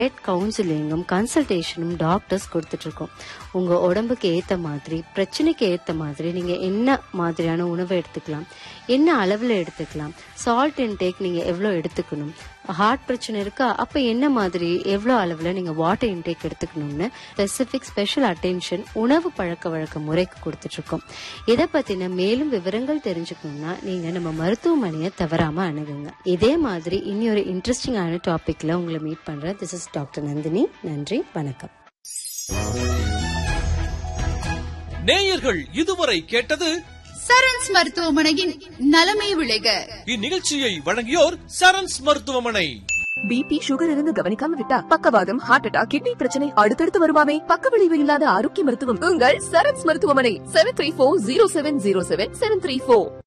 bed கவுன்சிலிங்கும் கன்சல்டேஷனும் doctors கொடுத்துட்டு இருக்கோம் உங்க உடம்புக்கு ஏத்த மாதிரி பிரச்சனைக்கு ஏத்த மாதிரி நீங்க என்ன மாதிரியான உணவை எடுத்துக்கலாம் என்ன அளவுல எடுத்துக்கலாம் சால்ட் இன்டேக் நீங்க எவ்வளவு எடுத்துக்கணும் ஹார்ட் பிரச்சனை இருக்கா அப்ப என்ன மாதிரி எவ்வளவு அளவுல நீங்க வாட்டர் இன்டேக் எடுத்துக்கணும்னு ஸ்பெசிபிக் ஸ்பெஷல் அட்டென்ஷன் உணவு பழக்க வழக்க முறைக்கு கொடுத்துட்டு இருக்கோம் இதை பத்தின மேலும் விவரங்கள் தெரிஞ்சுக்கணும்னா நீங்க நம்ம மருத்துவமனையை தவறாம அணுகுங்க இதே மாதிரி இனி ஒரு இன்ட்ரெஸ்டிங்கான டாபிக்ல உங்களை மீட் பண்றேன் திஸ் இஸ் டாக்டர் நந்தினி நன்றி வணக்கம் நேயர்கள் இதுவரை கேட்டது சரண்ஸ் மருத்துவமனையின் நலமே விளைக இந்நிகழ்ச்சியை வழங்கியோர் சரண்ஸ் மருத்துவமனை பிபி சுகர் இருந்து கவனிக்காம விட்டா பக்கவாதம் ஹார்ட் அட்டாக் கிட்னி பிரச்சனை அடுத்தடுத்து வருமாமே பக்க விளைவு இல்லாத ஆரோக்கிய மருத்துவம் உங்கள் சரண்ஸ் மருத்துவமனை seven three four zero seven zero seven seven three four